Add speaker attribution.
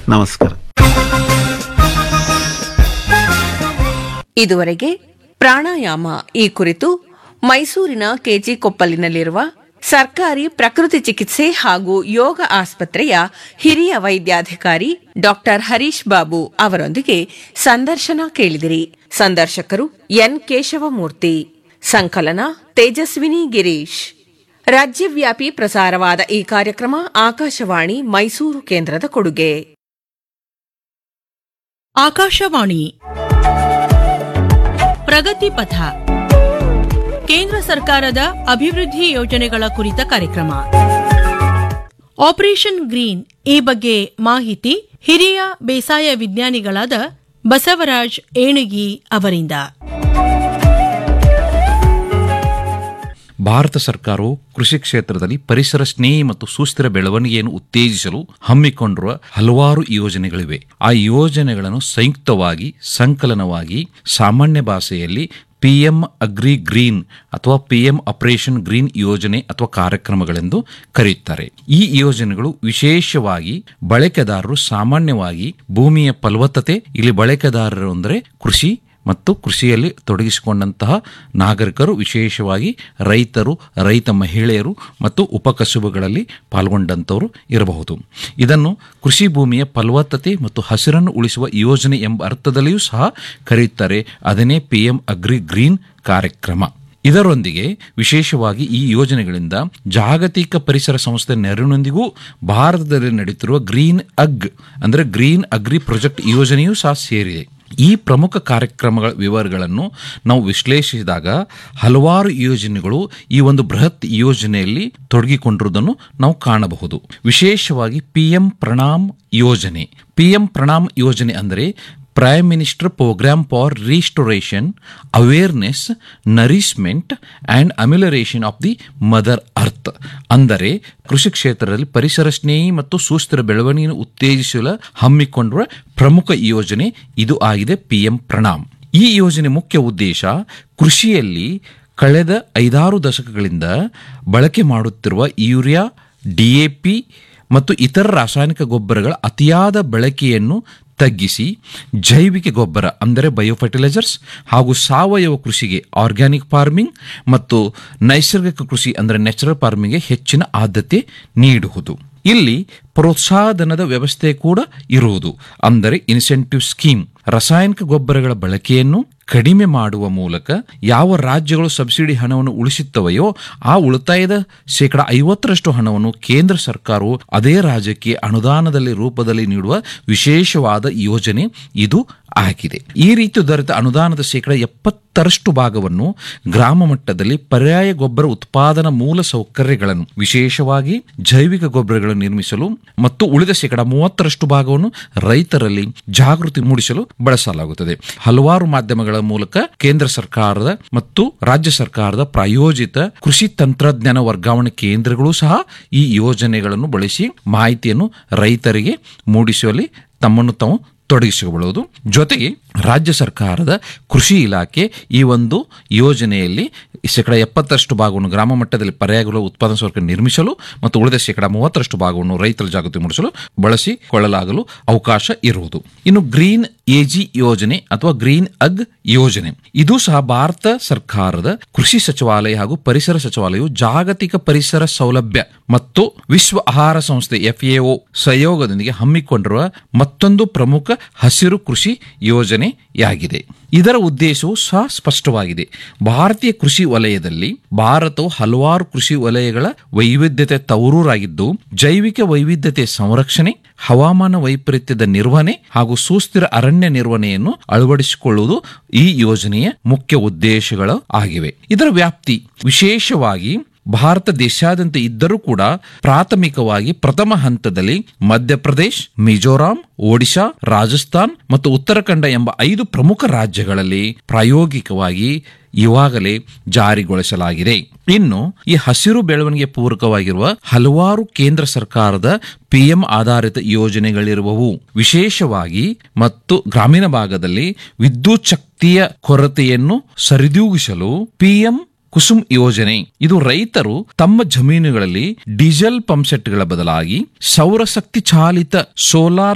Speaker 1: ನಮಸ್ಕಾರ
Speaker 2: ಇದುವರೆಗೆ ಪ್ರಾಣಾಯಾಮ ಈ ಕುರಿತು ಮೈಸೂರಿನ ಕೆಜಿ ಕೊಪ್ಪಲಿನಲ್ಲಿರುವ ಸರ್ಕಾರಿ ಪ್ರಕೃತಿ ಚಿಕಿತ್ಸೆ ಹಾಗೂ ಯೋಗ ಆಸ್ಪತ್ರೆಯ ಹಿರಿಯ ವೈದ್ಯಾಧಿಕಾರಿ ಡಾಕ್ಟರ್ ಹರೀಶ್ ಬಾಬು ಅವರೊಂದಿಗೆ ಸಂದರ್ಶನ ಕೇಳಿದಿರಿ ಸಂದರ್ಶಕರು ಎನ್ ಕೇಶವಮೂರ್ತಿ ಸಂಕಲನ ತೇಜಸ್ವಿನಿ ಗಿರೀಶ್ ರಾಜ್ಯವ್ಯಾಪಿ ಪ್ರಸಾರವಾದ ಈ ಕಾರ್ಯಕ್ರಮ ಆಕಾಶವಾಣಿ ಮೈಸೂರು ಕೇಂದ್ರದ ಕೊಡುಗೆ
Speaker 3: ಆಕಾಶವಾಣಿ ಪ್ರಗತಿ ಪಥ ಕೇಂದ್ರ ಸರ್ಕಾರದ ಅಭಿವೃದ್ಧಿ ಯೋಜನೆಗಳ ಕುರಿತ ಕಾರ್ಯಕ್ರಮ ಆಪರೇಷನ್ ಗ್ರೀನ್ ಈ ಬಗ್ಗೆ ಮಾಹಿತಿ ಹಿರಿಯ ಬೇಸಾಯ ವಿಜ್ಞಾನಿಗಳಾದ ಬಸವರಾಜ್ ಏಣಗಿ ಅವರಿಂದ
Speaker 4: ಭಾರತ ಸರ್ಕಾರವು ಕೃಷಿ ಕ್ಷೇತ್ರದಲ್ಲಿ ಪರಿಸರ ಸ್ನೇಹಿ ಮತ್ತು ಸುಸ್ಥಿರ ಬೆಳವಣಿಗೆಯನ್ನು ಉತ್ತೇಜಿಸಲು ಹಮ್ಮಿಕೊಂಡಿರುವ ಹಲವಾರು ಯೋಜನೆಗಳಿವೆ ಆ ಯೋಜನೆಗಳನ್ನು ಸಂಯುಕ್ತವಾಗಿ ಸಂಕಲನವಾಗಿ ಸಾಮಾನ್ಯ ಭಾಷೆಯಲ್ಲಿ ಪಿಎಂ ಅಗ್ರಿ ಗ್ರೀನ್ ಅಥವಾ ಪಿಎಂ ಆಪರೇಷನ್ ಗ್ರೀನ್ ಯೋಜನೆ ಅಥವಾ ಕಾರ್ಯಕ್ರಮಗಳೆಂದು ಕರೆಯುತ್ತಾರೆ ಈ ಯೋಜನೆಗಳು ವಿಶೇಷವಾಗಿ ಬಳಕೆದಾರರು ಸಾಮಾನ್ಯವಾಗಿ ಭೂಮಿಯ ಫಲವತ್ತತೆ ಇಲ್ಲಿ ಬಳಕೆದಾರರು ಅಂದರೆ ಕೃಷಿ ಮತ್ತು ಕೃಷಿಯಲ್ಲಿ ತೊಡಗಿಸಿಕೊಂಡಂತಹ ನಾಗರಿಕರು ವಿಶೇಷವಾಗಿ ರೈತರು ರೈತ ಮಹಿಳೆಯರು ಮತ್ತು ಉಪಕಸುಬುಗಳಲ್ಲಿ ಪಾಲ್ಗೊಂಡಂಥವರು ಇರಬಹುದು ಇದನ್ನು ಕೃಷಿ ಭೂಮಿಯ ಫಲವತ್ತತೆ ಮತ್ತು ಹಸಿರನ್ನು ಉಳಿಸುವ ಯೋಜನೆ ಎಂಬ ಅರ್ಥದಲ್ಲಿಯೂ ಸಹ ಕರೆಯುತ್ತಾರೆ ಅದನ್ನೇ ಪಿ ಎಂ ಅಗ್ರಿ ಗ್ರೀನ್ ಕಾರ್ಯಕ್ರಮ ಇದರೊಂದಿಗೆ ವಿಶೇಷವಾಗಿ ಈ ಯೋಜನೆಗಳಿಂದ ಜಾಗತಿಕ ಪರಿಸರ ಸಂಸ್ಥೆ ನೆರವಿನೊಂದಿಗೂ ಭಾರತದಲ್ಲಿ ನಡೆಯುತ್ತಿರುವ ಗ್ರೀನ್ ಅಗ್ ಅಂದರೆ ಗ್ರೀನ್ ಅಗ್ರಿ ಪ್ರಾಜೆಕ್ಟ್ ಯೋಜನೆಯೂ ಸಹ ಸೇರಿದೆ ಈ ಪ್ರಮುಖ ಕಾರ್ಯಕ್ರಮಗಳ ವಿವರಗಳನ್ನು ನಾವು ವಿಶ್ಲೇಷಿಸಿದಾಗ ಹಲವಾರು ಯೋಜನೆಗಳು ಈ ಒಂದು ಬೃಹತ್ ಯೋಜನೆಯಲ್ಲಿ ತೊಡಗಿಕೊಂಡಿರುವುದನ್ನು ನಾವು ಕಾಣಬಹುದು ವಿಶೇಷವಾಗಿ ಪಿ ಎಂ ಪ್ರಣಾಮ್ ಯೋಜನೆ ಪಿ ಎಂ ಪ್ರಣಾಮ್ ಯೋಜನೆ ಅಂದರೆ prime minister programme for restoration awareness nourishment and amelioration of the mother earth ಅಂದರೆ ಕೃಷಿ ಕ್ಷೇತ್ರದಲ್ಲಿ ಪರಿಸರ ಸ್ನೇಹಿ ಮತ್ತು ಸುಸ್ಥಿರ ಬೆಳವಣಿಗೆಯನ್ನು ಉತ್ತೇಜಿಸಲು ಹಮ್ಮಿಕೊಂಡಿರುವ ಪ್ರಮುಖ ಯೋಜನೆ ಇದು ಆಗಿದೆ ಪಿ ಎಂ ಪ್ರಣಾಮ್ ಈ ಯೋಜನೆ ಮುಖ್ಯ ಉದ್ದೇಶ ಕೃಷಿಯಲ್ಲಿ ಕಳೆದ ಐದಾರು ದಶಕಗಳಿಂದ ಬಳಕೆ ಮಾಡುತ್ತಿರುವ ಯೂರಿಯಾ ಡಿಎಪಿ ಮತ್ತು ಇತರ ರಾಸಾಯನಿಕ ಗೊಬ್ಬರಗಳ ಅತಿಯಾದ ಬಳಕೆಯನ್ನು ತಗ್ಗಿಸಿ ಜೈವಿಕ ಗೊಬ್ಬರ ಅಂದರೆ ಬಯೋಫರ್ಟಿಲೈಸರ್ಸ್ ಹಾಗೂ ಸಾವಯವ ಕೃಷಿಗೆ ಆರ್ಗ್ಯಾನಿಕ್ ಫಾರ್ಮಿಂಗ್ ಮತ್ತು ನೈಸರ್ಗಿಕ ಕೃಷಿ ಅಂದರೆ ನ್ಯಾಚುರಲ್ ಫಾರ್ಮಿಂಗ್ಗೆ ಹೆಚ್ಚಿನ ಆದ್ಯತೆ ನೀಡುವುದು ಇಲ್ಲಿ ಪ್ರೋತ್ಸಾಹಧನದ ವ್ಯವಸ್ಥೆ ಕೂಡ ಇರುವುದು ಅಂದರೆ ಇನ್ಸೆಂಟಿವ್ ಸ್ಕೀಮ್ ರಾಸಾಯನಿಕ ಗೊಬ್ಬರಗಳ ಬಳಕೆಯನ್ನು ಕಡಿಮೆ ಮಾಡುವ ಮೂಲಕ ಯಾವ ರಾಜ್ಯಗಳು ಸಬ್ಸಿಡಿ ಹಣವನ್ನು ಉಳಿಸುತ್ತವೆಯೋ ಆ ಉಳಿತಾಯದ ಶೇಕಡ ಐವತ್ತರಷ್ಟು ಹಣವನ್ನು ಕೇಂದ್ರ ಸರ್ಕಾರವು ಅದೇ ರಾಜ್ಯಕ್ಕೆ ಅನುದಾನದಲ್ಲಿ ರೂಪದಲ್ಲಿ ನೀಡುವ ವಿಶೇಷವಾದ ಯೋಜನೆ ಇದು ಆಗಿದೆ ಈ ರೀತಿ ದೊರೆತ ಅನುದಾನದ ಶೇಕಡ ಎಪ್ಪತ್ತರಷ್ಟು ಭಾಗವನ್ನು ಗ್ರಾಮ ಮಟ್ಟದಲ್ಲಿ ಪರ್ಯಾಯ ಗೊಬ್ಬರ ಉತ್ಪಾದನಾ ಮೂಲ ಸೌಕರ್ಯಗಳನ್ನು ವಿಶೇಷವಾಗಿ ಜೈವಿಕ ಗೊಬ್ಬರಗಳನ್ನು ನಿರ್ಮಿಸಲು ಮತ್ತು ಉಳಿದ ಶೇಕಡ ಮೂವತ್ತರಷ್ಟು ಭಾಗವನ್ನು ರೈತರಲ್ಲಿ ಜಾಗೃತಿ ಮೂಡಿಸಲು ಬಳಸಲಾಗುತ್ತದೆ ಹಲವಾರು ಮಾಧ್ಯಮಗಳ ಮೂಲಕ ಕೇಂದ್ರ ಸರ್ಕಾರದ ಮತ್ತು ರಾಜ್ಯ ಸರ್ಕಾರದ ಪ್ರಾಯೋಜಿತ ಕೃಷಿ ತಂತ್ರಜ್ಞಾನ ವರ್ಗಾವಣೆ ಕೇಂದ್ರಗಳು ಸಹ ಈ ಯೋಜನೆಗಳನ್ನು ಬಳಸಿ ಮಾಹಿತಿಯನ್ನು ರೈತರಿಗೆ ಮೂಡಿಸುವಲ್ಲಿ ತಮ್ಮನ್ನು ತಾವು ತೊಡಗಿಸಿಕೊಳ್ಳುವುದು ಜೊತೆಗೆ ರಾಜ್ಯ ಸರ್ಕಾರದ ಕೃಷಿ ಇಲಾಖೆ ಈ ಒಂದು ಯೋಜನೆಯಲ್ಲಿ ಶೇಕಡ ಎಪ್ಪತ್ತರಷ್ಟು ಭಾಗವನ್ನು ಗ್ರಾಮ ಮಟ್ಟದಲ್ಲಿ ಪರ್ಯಾಯಗಳ ಉತ್ಪಾದನಾ ಸೌಕರ್ಯ ನಿರ್ಮಿಸಲು ಮತ್ತು ಉಳಿದ ಶೇಕಡ ಮೂವತ್ತರಷ್ಟು ಭಾಗವನ್ನು ರೈತರ ಜಾಗೃತಿ ಮೂಡಿಸಲು ಬಳಸಿಕೊಳ್ಳಲಾಗಲು ಅವಕಾಶ ಇರುವುದು ಇನ್ನು ಗ್ರೀನ್ ಎಜಿ ಯೋಜನೆ ಅಥವಾ ಗ್ರೀನ್ ಅಗ್ ಯೋಜನೆ ಇದು ಸಹ ಭಾರತ ಸರ್ಕಾರದ ಕೃಷಿ ಸಚಿವಾಲಯ ಹಾಗೂ ಪರಿಸರ ಸಚಿವಾಲಯವು ಜಾಗತಿಕ ಪರಿಸರ ಸೌಲಭ್ಯ ಮತ್ತು ವಿಶ್ವ ಆಹಾರ ಸಂಸ್ಥೆ ಎಫ್ಎಒ ಸಹಯೋಗದೊಂದಿಗೆ ಹಮ್ಮಿಕೊಂಡಿರುವ ಮತ್ತೊಂದು ಪ್ರಮುಖ ಹಸಿರು ಕೃಷಿ ಯೋಜನೆಯಾಗಿದೆ ಇದರ ಉದ್ದೇಶವು ಸಹ ಸ್ಪಷ್ಟವಾಗಿದೆ ಭಾರತೀಯ ಕೃಷಿ ವಲಯದಲ್ಲಿ ಭಾರತವು ಹಲವಾರು ಕೃಷಿ ವಲಯಗಳ ವೈವಿಧ್ಯತೆ ತವರೂರಾಗಿದ್ದು ಜೈವಿಕ ವೈವಿಧ್ಯತೆ ಸಂರಕ್ಷಣೆ ಹವಾಮಾನ ವೈಪರೀತ್ಯದ ನಿರ್ವಹಣೆ ಹಾಗೂ ಸುಸ್ಥಿರ ಅರಣ್ಯ ನಿರ್ವಹಣೆಯನ್ನು ಅಳವಡಿಸಿಕೊಳ್ಳುವುದು ಈ ಯೋಜನೆಯ ಮುಖ್ಯ ಉದ್ದೇಶಗಳು ಆಗಿವೆ ಇದರ ವ್ಯಾಪ್ತಿ ವಿಶೇಷವಾಗಿ ಭಾರತ ದೇಶಾದ್ಯಂತ ಇದ್ದರೂ ಕೂಡ ಪ್ರಾಥಮಿಕವಾಗಿ ಪ್ರಥಮ ಹಂತದಲ್ಲಿ ಮಧ್ಯಪ್ರದೇಶ್ ಮಿಜೋರಾಂ ಒಡಿಶಾ ರಾಜಸ್ಥಾನ್ ಮತ್ತು ಉತ್ತರಾಖಂಡ ಎಂಬ ಐದು ಪ್ರಮುಖ ರಾಜ್ಯಗಳಲ್ಲಿ ಪ್ರಾಯೋಗಿಕವಾಗಿ ಇವಾಗಲೇ ಜಾರಿಗೊಳಿಸಲಾಗಿದೆ ಇನ್ನು ಈ ಹಸಿರು ಬೆಳವಣಿಗೆ ಪೂರಕವಾಗಿರುವ ಹಲವಾರು ಕೇಂದ್ರ ಸರ್ಕಾರದ ಪಿಎಂ ಆಧಾರಿತ ಯೋಜನೆಗಳಿರುವವು ವಿಶೇಷವಾಗಿ ಮತ್ತು ಗ್ರಾಮೀಣ ಭಾಗದಲ್ಲಿ ವಿದ್ಯುತ್ ಶಕ್ತಿಯ ಕೊರತೆಯನ್ನು ಸರಿದೂಗಿಸಲು ಪಿಎಂ ಕುಸುಮ್ ಯೋಜನೆ ಇದು ರೈತರು ತಮ್ಮ ಜಮೀನುಗಳಲ್ಲಿ ಡೀಸೆಲ್ ಪಂಪ್ ಸೆಟ್ಗಳ ಬದಲಾಗಿ ಸೌರಶಕ್ತಿ ಚಾಲಿತ ಸೋಲಾರ್